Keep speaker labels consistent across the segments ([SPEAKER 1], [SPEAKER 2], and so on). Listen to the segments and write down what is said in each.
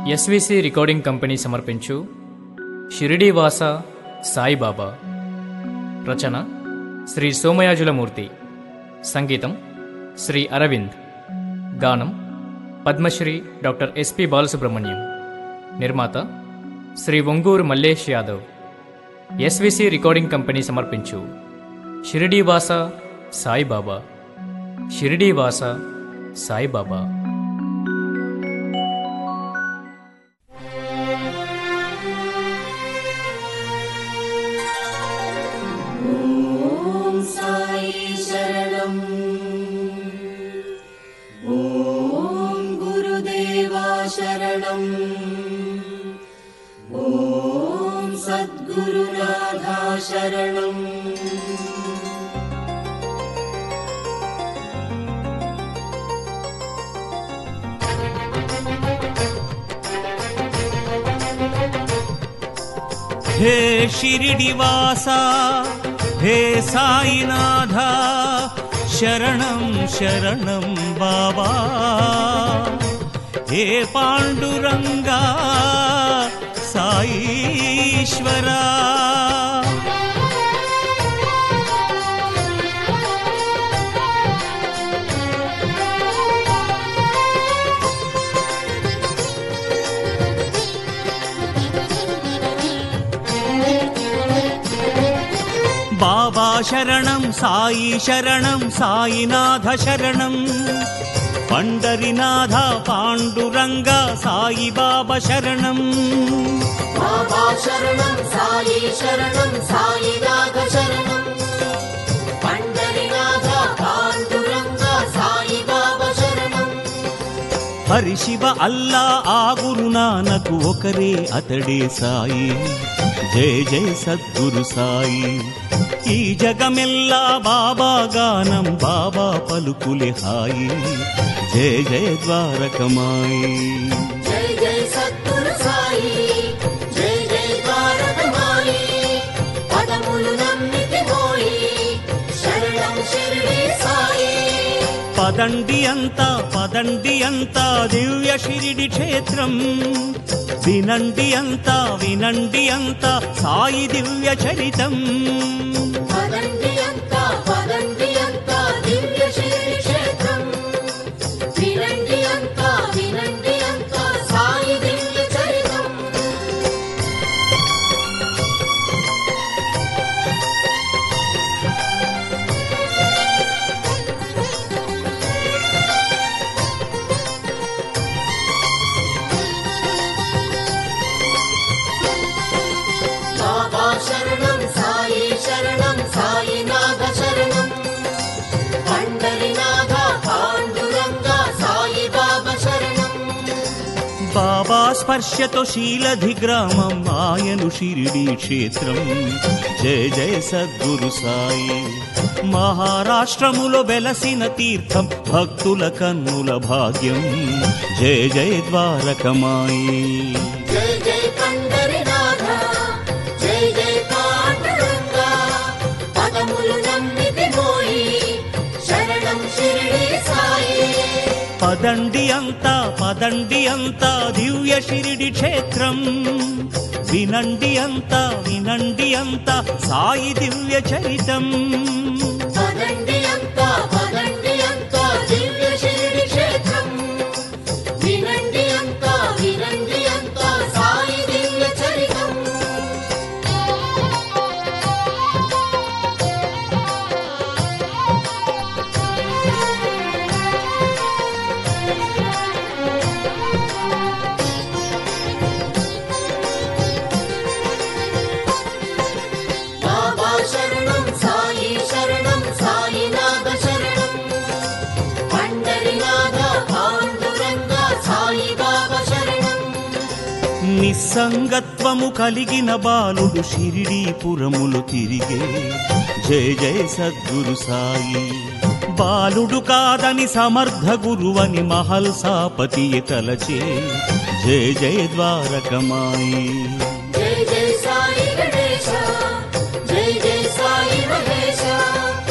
[SPEAKER 1] SVC recording company సమర్పించు షిరిడీవాస సాయిబాబా రచన శ్రీ సోమయాజులమూర్తి సంగీతం శ్రీ అరవింద్ గానం పద్మశ్రీ డాక్టర్ ఎస్పి బాలసుబ్రహ్మణ్యం నిర్మాత Shri Onguru Mallesh Yadav SVC recording company సమర్పించు షిరిడీవాస సాయిబాబా షిరిడీవాస సాయిబాబా
[SPEAKER 2] साई शरणम् ॐ गुरुदेवा शरणम् ॐ सद्गुरुनाथा शरणम्
[SPEAKER 3] హే షిరిడివాస హే సాయినాథ శరణం శరణం బాబా హే పాండురంగా సాయీశ్వరా బాబా శరణం సాయి శరణం సాయినాథ శరణం పండరినాథ పాండురంగ సాయి బాబా శరణం
[SPEAKER 2] बाबा शरणं साई शरणं साईनाथ शरणम् पण्डरिनाथ पाण्डुरङ्ग साई बाबा शरणम्
[SPEAKER 3] హరి శివ అల్లా ఆ గురు నానకు ఒకరే అతడే సాయి జయ జయ సద్గురు సాయి ఈ జగమెల్లా బాబా గానం బాబా పలుకులే హాయి జయ జయ ద్వారకమాయి
[SPEAKER 2] జై జై సద్గురు సాయి జై జై భారతమాయి పదములు నమ్మితి పోయి శరణం షిరిడి సాయి
[SPEAKER 3] పదండి అంతా పదండి అంతా దివ్య షిరిడి క్షేత్రం వినండి అంతా వినండి అంతా సాయి దివ్య చరితం
[SPEAKER 2] పదండి అంత పదండి అంత దివ్య షిరిడి క్షేత్రం వినండి అంత వినండి అంత సాయి దివ్య చరితం బాబా శరణం సాయి శరణం సాయినాథ శరణం పండరినాథ పాండురంగ సాయి బాబా శరణం
[SPEAKER 3] బాబా స్పర్శతో శీలధి గ్రామం ఆయను షిరిడి క్షేత్రం జయ జయ సద్గురు సాయి మహారాష్ట్రములో వెలసిన తీర్థం భక్తుల కన్నుల భాగ్యం జయ జయ ద్వారకమాయి
[SPEAKER 2] జై జై పండరినాథ జై జై పాండురంగ పదములు నమ్మితి మోయి శరణం షిరిడి సాయి
[SPEAKER 3] పదండి అంతా పదండి అంతా దివ్య షిరిడి క్షేత్రం వినండి అంతా వినండి అంతా సాయి దివ్య చరితం
[SPEAKER 2] పదండి అంత పదండి అంత దివ్య షిరిడి క్షేత్రం వినండి అంత వినండి అంత సాయి దివ్య చరితం బాబా శరణం సాయి శరణం సాయినాథ శరణం పండరినాథ పాండురంగ సాయి బాబా శరణం
[SPEAKER 3] నిస్సంగత్వము కలిగిన బాలుడు షిరిడీపురములు తిరిగే జయ జయ సద్గురు సాయి బాలుడు కాదని సమర్థ గురువని మహల్సాపతి తలచే జయ జయ ద్వారకమాయి
[SPEAKER 2] జై జై సాయి గణేశ జై జై సాయి మహేశ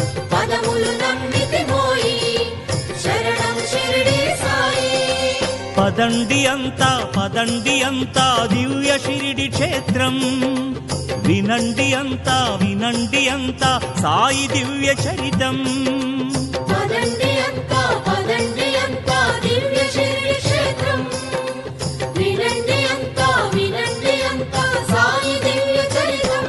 [SPEAKER 2] పదములు నమ్మితి మోయి శరణం షిరిడి సాయి
[SPEAKER 3] పదండి అంతా పదండి అంతా దివ్య షిరిడి క్షేత్రం వినండి అంతా వినండి అంతా సాయి దివ్య చరితం
[SPEAKER 2] పదండి అంతా పదండి అంతా దివ్య శిరిడి క్షేత్రం వినండి అంతా వినండి అంతా సాయి దివ్య చరితం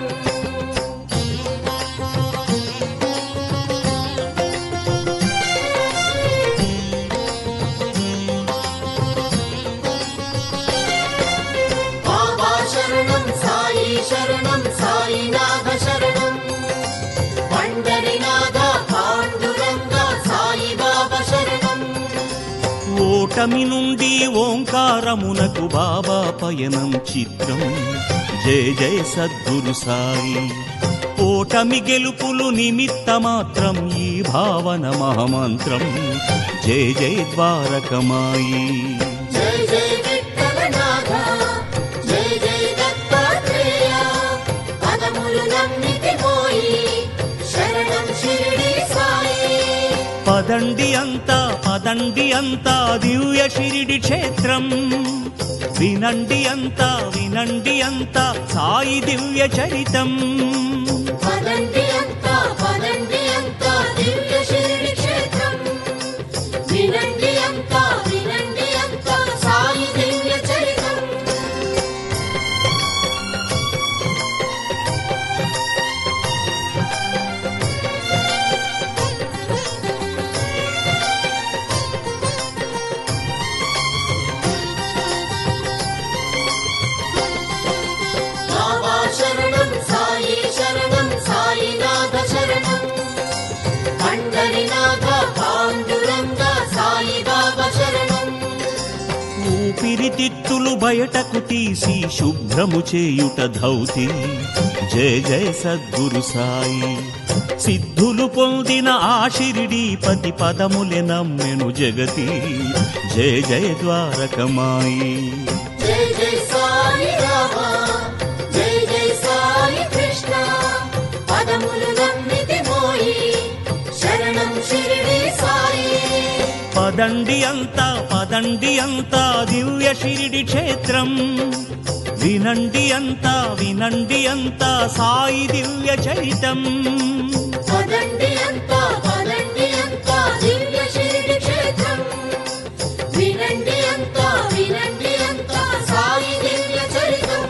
[SPEAKER 2] బాబా శరణం సాయి శరణం సాయినాథ శరణం పండరినాథ పాండురంగ సాయి బాబా శరణం
[SPEAKER 3] ఓటమి నుండి ఓంకారమునకు బాబా పయనం చిత్రం జయ జయ సద్గురు సాయి ఓటమి గెలుపులు నిమిత్త మాత్రం ఈ భావన మహమంత్రం జయ జయ ద్వారకమాయి
[SPEAKER 2] జై జై విఠలనాథ జై జై దత్తాత్రేయ పదములు నమ్మితి పోయి శరణం షిరిడి సాయి
[SPEAKER 3] పదండి అంతా పదండి అంతా దివ్య షిరిడి క్షేత్రం వినండి అంతా వినండి అంతా సాయి దివ్య చరితం
[SPEAKER 2] పదండి అంతా పదండి అంతా దివ్య షిరిడి క్షేత్రం వినండి అంతా వినండి అంతా సాయి దివ్య చరితం బాబా శరణం సాయి శరణం సాయినాథ శరణం పండరినాథ పాండురంగ సాయి బాబా శరణం
[SPEAKER 3] ఊపిరితిత్తులు బయటకు తీసి శుభ్రము చేయుట ధౌతి జయ జయ సద్గురు సాయి సిద్ధులు పొందిన ఆ షిరిడి పతి పదములే నమ్మెను జగతి జయ జయ ద్వారకమాయి
[SPEAKER 2] జై జై సాయి రామ జై జై సాయి కృష్ణ పదములు నమ్మితి మోయి శరణం షిరిడి సాయి
[SPEAKER 3] పదండి అంతా పదండి అంతా దివ్య షిరిడి క్షేత్రం వినండి అంతా వినండి అంతా సాయి దివ్య చరితం
[SPEAKER 2] పదండి అంతా పదండి అంతా దివ్య షిరిడి క్షేత్రం వినండి అంతా వినండి అంతా సాయి దివ్య చరితం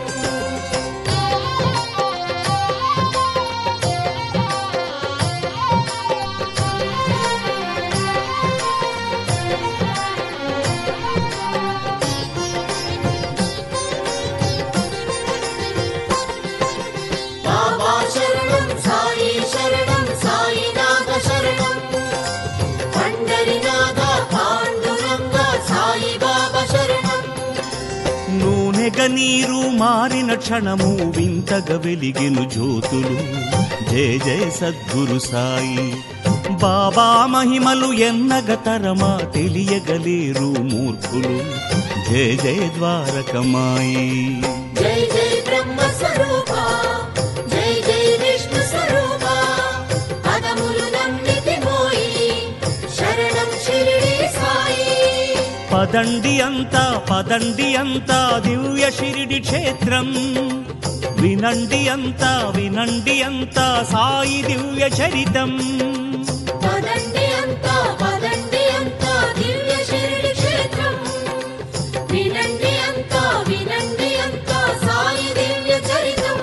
[SPEAKER 2] బాబా శరణం సాయి శరణం సాయినాథ శరణం పండరినాథ పాండురంగ సాయి బాబా శరణం
[SPEAKER 3] నూనెగ నీరు మారిన క్షణము వింతగ వెలిగెను జ్యోతులు జయ జయ సద్గురు సాయి బాబా మహిమలు ఎన్నగ తరమా తెలియగలేరు మూర్ఖులు జయ జయ ద్వారకమాయి
[SPEAKER 2] జై జై బ్రహ్మ స్వరూప జై జై విష్ణు స్వరూప పదములు నమ్మితి మోయి శరణం షిరిడి సాయి
[SPEAKER 3] పదండి అంతా పదండి అంతా దివ్య షిరిడి క్షేత్రం వినండి అంతా వినండి అంతా సాయి దివ్య చరితం
[SPEAKER 2] పదండి అంతా పదండి అంతా దివ్య షిరిడి క్షేత్రం వినండి అంతా వినండి అంతా సాయి దివ్య చరితం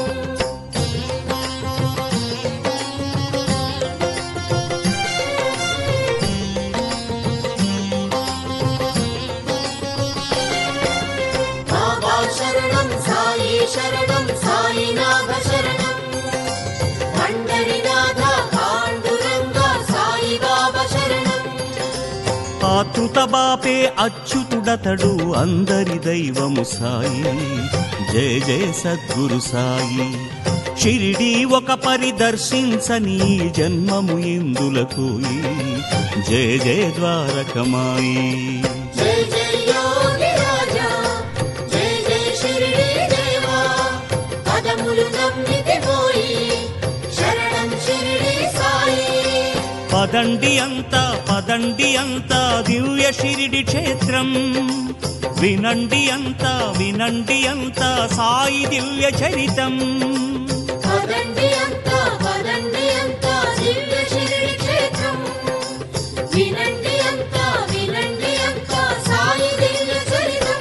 [SPEAKER 2] బాబా శరణం సాయి శరణం సాయినాథ శరణం పండరినాథ పాండురంగ సాయి బాబా శరణం
[SPEAKER 3] ఆతృత బాపే అచ్యుతుడతడు అందరి దైవము సాయి జయ జయ సద్గురు సాయి షిరిడి ఒక పరిదర్శించని ఈ జన్మము ఇందులకు జయ జయ ద్వారకమాయి
[SPEAKER 2] జై జై యోగి రాజా జై జై షిరిడి దేవా పదములు నమ్మితి పోయి శరణం షిరిడి సాయి
[SPEAKER 3] పదండి అంత పదండి అంత దివ్య షిరిడి క్షేత్రం వినండి అంత వినండి అంత సాయి దివ్య చరితం
[SPEAKER 2] పదండి అంతా పదండి అంతా దివ్య శిరిడి క్షేత్రం వినండి అంతా వినండి అంతా సాయి దివ్య చరితం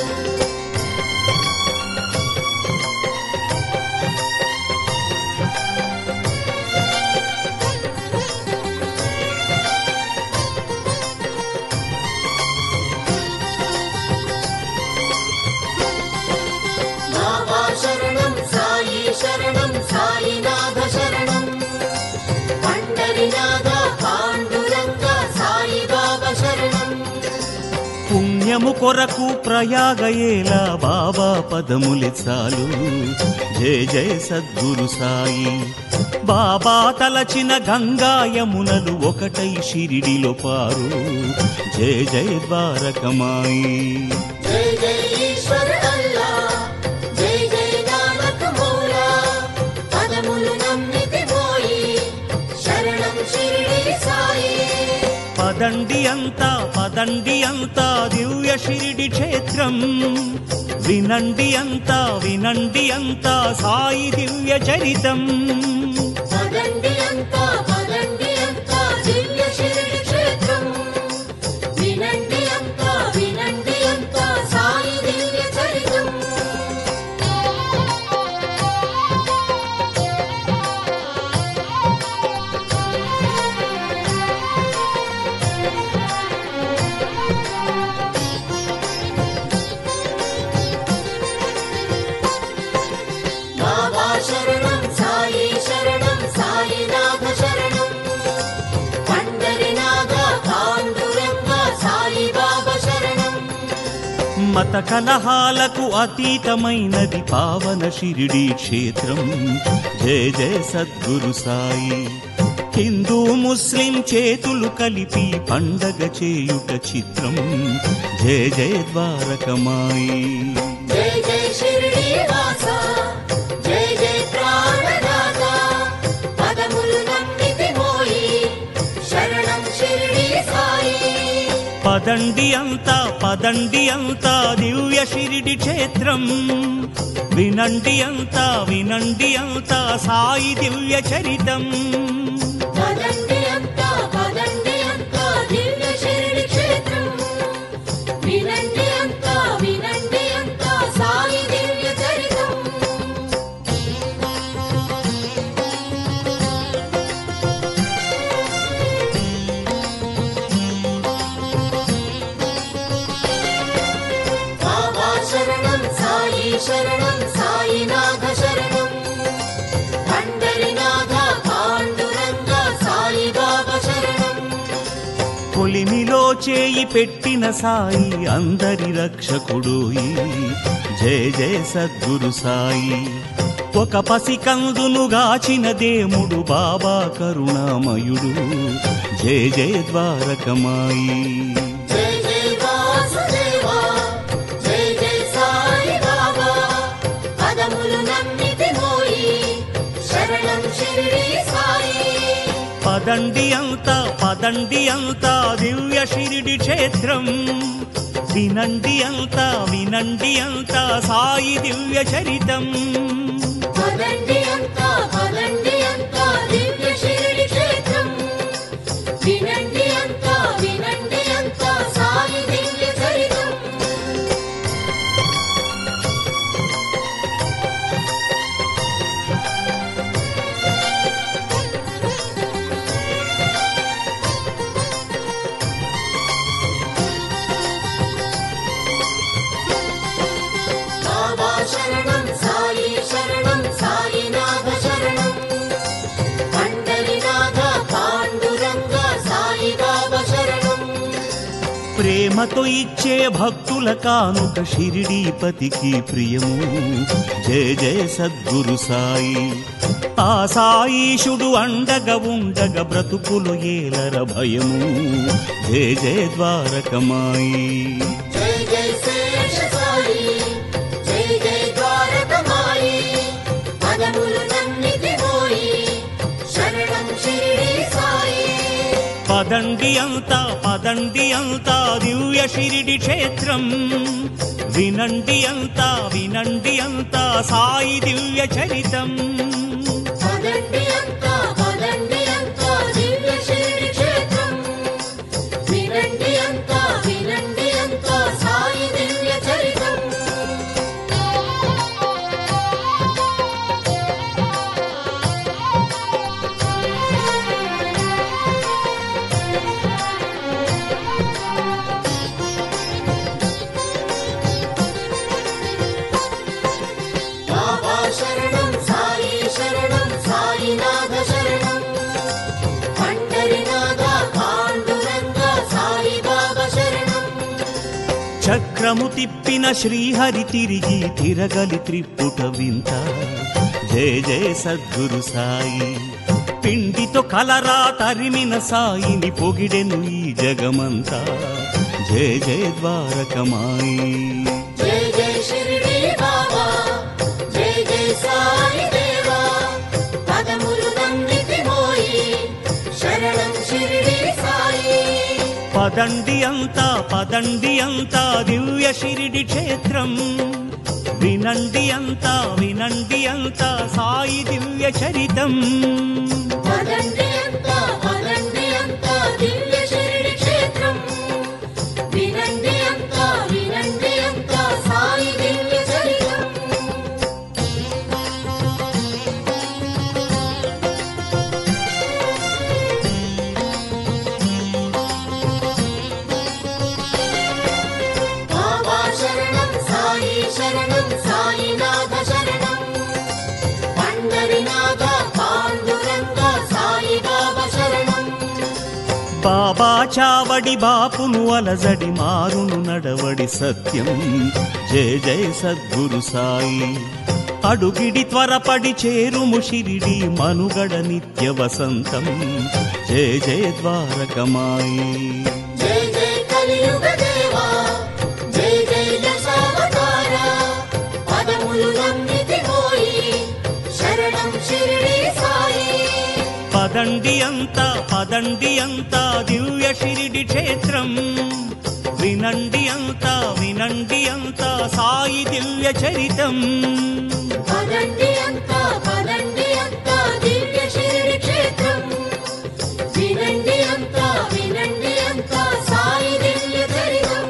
[SPEAKER 2] బాబా శరణం సాయి శరణం సాయినాథ శరణం పండరినాథ పాండురంగ సాయి బాబా శరణం
[SPEAKER 3] పుణ్యము కొరకు ప్రయాగయేలా బాబా పదములే చాలు జయ జయ సద్గురు సాయి బాబా తలచిన గంగా యమునలు ఒకటై షిరిడిలో పారు జయ జయ ద్వారకమాయి
[SPEAKER 2] జై జై ఈశ్వర అల్లా జై జై నానక్ మౌలా పదములు నమ్మితి పోయి శరణం షిరిడి సాయి
[SPEAKER 3] పదండి అంతా పదండి అంతా దివ్య షిరిడి క్షేత్రం వినండి అంతా వినండి అంతా సాయి దివ్య చరితం
[SPEAKER 2] పదండి అంతా పదండి అంతా దివ్య శిరిడి క్షేత్రం వినండి అంతా వినండి అంతా సాయి దివ్య చరితం బాబా శరణం సాయి శరణం సాయినాథ శరణం పండరినాథ పాండురంగ సాయి బాబా శరణం
[SPEAKER 3] మత కలహాలకు అతీతమైనది పావన షిరిడి క్షేత్రం జయ జయ సద్గురు సాయి హిందూ ముస్లిం చేతులు కలిపి పండగ చేయుట చిత్రం జయ జయ ద్వారకమాయి
[SPEAKER 2] జై జై షిరిడి వాస జై జై ప్రాణనాథ పదములు నమ్మితి మోయి శరణం షిరిడి సాయి
[SPEAKER 3] పదండి అంతా పదండి అంతా దివ్య షిరిడి క్షేత్రం వినండి అంతా వినండి అంతా సాయి దివ్య చరితం
[SPEAKER 2] పదండి అంతా పదండి అంతా దివ్య షిరిడి క్షేత్రం వినండి అంతా వినండి అంతా సాయి దివ్య చరితం బాబా శరణం సాయి శరణం సాయినాథ శరణం పండరినాథ పాండురంగ సాయి బాబా శరణం
[SPEAKER 3] కొలిమిలో చేయి పెట్టిన సాయి అందరి రక్షకుడు జయ జయ సద్గురు సాయి ఒక పసికందును గాచిన దేముడు బాబా కరుణామయుడు జయ జయ ద్వారకమాయి
[SPEAKER 2] జై జై వాసుదేవా జై జై సాయి బాబా పదములు నమ్మితి మోయి శరణం షిరిడి సాయి
[SPEAKER 3] పదండి అంతా పదండి అంతా దివ్య షిరిడి క్షేత్రం వినండి అంతా వినండి అంతా సాయి దివ్య చరితం
[SPEAKER 2] పదండి అంతా పదండి అంతా దివ్య షిరిడి క్షేత్రం వినండి అంతా వినండి అంతా సాయి దివ్య చరితం బాబా శరణం సాయి శరణం సాయినాథ శరణం పండరినాథ పాండురంగ సాయి బాబా శరణం
[SPEAKER 3] ప్రేమతో ఇచ్చే భక్తుల కానుక షిరిడీపతికి ప్రియము జయ జయ సద్గురు సాయి ఆ సాయిషుడు అండగా ఉండగా బ్రతుకులు ఏలర భయము జయ జయ ద్వారకమాయి
[SPEAKER 2] జై జై శేష సాయి జై జై ద్వారకమాయి పదములు నన్నితి పోయి శరణం షిరిడి సాయి
[SPEAKER 3] పదండి అంతా పదండి అంతా దివ్య షిరిడి క్షేత్రం వినండి అంతా వినండి అంతా సాయి దివ్య చరితం
[SPEAKER 2] పదండి అంతా పదండి అంతా దివ్య శిరిడి క్షేత్రం వినండి అంతా వినండి అంతా సాయి దివ్య చరితం బాబా శరణం సాయి శరణం సాయినాథ శరణం పండరినాథ పాండురంగ సాయి బాబా శరణం
[SPEAKER 3] చక్రము తిప్పిన శ్రీహరి తిరిగి తిరగలి త్రిప్పుట వింత జయ జయ సద్గురు సాయి పిండితో కలరా తరిమిన సాయిని పొగిడెను ఈ జగమంతా జయ జయ ద్వారకమాయి
[SPEAKER 2] జై జై షిరిడి బాబా జై జై సాయి దేవా పదములు నమ్మితి మోయి శరణం షిరిడి సాయి
[SPEAKER 3] పదండి అంతా పదండి అంతా దివ్య షిరిడి క్షేత్రం వినండి అంతా వినండి అంతా సాయి దివ్య చరితం
[SPEAKER 2] పదండి అంతా పదండి అంతా దివ్య షిరిడి క్షేత్రం వినండి అంతా వినండి అంతా సాయి దివ్య చరితం బాబా శరణం సాయి శరణం సాయినాథ శరణం పండరినాథ పాండురంగ సాయి బాబా శరణం
[SPEAKER 3] బాబా చావడి బాపును అలజడి మారును నడవడి సత్యం జయ జయ సద్గురు సాయి అడుగిడి త్వరపడి చేరుము షిరిడి మనుగడ నిత్య వసంతం జయ జయ ద్వారకమాయి
[SPEAKER 2] జై జై కలియుగ దేవా జై జై దశావతార పదములు నమ్మితి పోయి శరణం షిరిడి సాయి
[SPEAKER 3] పదండి అంతా పదండి అంతా దివ్య షిరిడి క్షేత్రం వినండి అంతా వినండి అంతా సాయి దివ్య చరితం
[SPEAKER 2] పదండి అంతా పదండి అంతా దివ్య షిరిడి క్షేత్రం వినండి అంతా వినండి అంతా సాయి దివ్య చరితం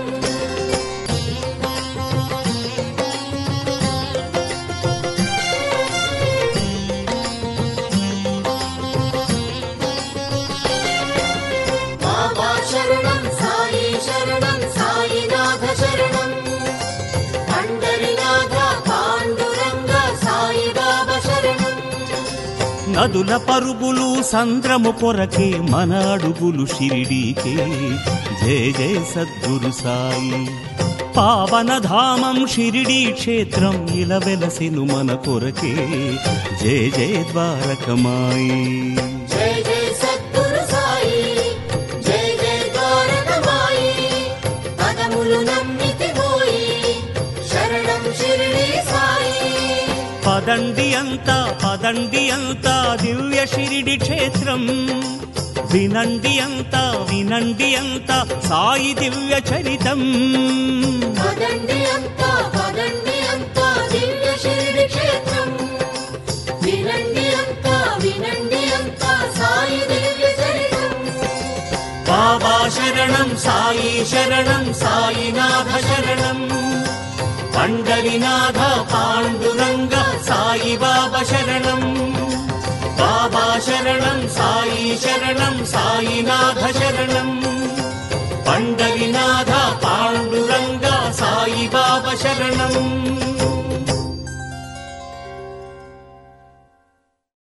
[SPEAKER 2] బాబా శరణం సాయి శరణం సాయినాథ శరణం పండరినాథ పాండురంగ సాయి బాబా శరణం
[SPEAKER 3] నదుల పరుగులు సంద్రము కొరకే మన అడుగులు షిరిడీకే జయ జయ సద్గురు సాయి పావన ధామం షిరిడీ క్షేత్రం ఇలా వెలసెను మన కొరకే జయ జయ ద్వారకమాయి
[SPEAKER 2] జై జై సద్గురు సాయి జై జై ద్వారకమాయి పదములు నమ్మితి పోయి శరణం షిరిడి సాయి
[SPEAKER 3] పదండి అంతా పదండి అంతా దివ్య షిరిడి క్షేత్రం వినండి అంతా వినండి అంతా సాయి దివ్య చరితం
[SPEAKER 2] పదండి అంతా పదండి అంతా దివ్య షిరిడి క్షేత్రం వినండి అంతా వినండి అంతా సాయి దివ్య చరితం
[SPEAKER 3] బాబా శరణం సాయి శరణం సాయినాథ శరణం పండరినాథ పాండురంగ సాయి బాబా శరణం బాబా శరణం సాయి శరణం సాయినాథ శరణం పండరినాథ పాండురంగ సాయి బాబా శరణం